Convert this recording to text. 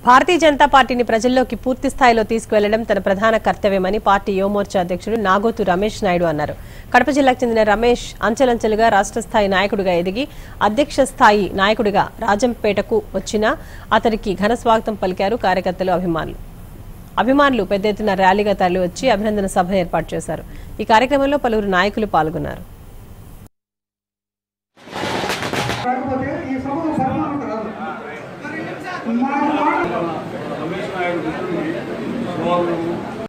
భారతీయ జనతా పార్టీని ప్రజల్లోకి పూర్తి స్థాయిలో తీసుకువెళ్లడం తన ప్రధాన కర్తవ్యమని పార్టీ యువమోర్చా అధ్యక్షుడు నాగోతు రమేష్ నాయుడు అన్నారు కడప జిల్లాకు చెందిన రమేష్ అంచెలంచెలుగా రాష్ట్ర స్థాయి నాయకుడిగా ఎదిగి అధ్యక్ష స్థాయి నాయకుడిగా రాజంపేటకు వచ్చినా అతనికి ఘన స్వాగతం పలికారు కార్యకర్తలు అభిమానులు అభిమానులు పెద్ద ఎత్తున ర్యాలీగా తరలివచ్చి అభినందన సభ ఏర్పాటు చేశారు ఈ కార్యక్రమంలో పలువురు నాయకులు పాల్గొన్నారు కాకపోతే ఈ సభలో పర్మనెంట్ రాదు మా మాట రమేష్ నాయుడు గురించి సుమారు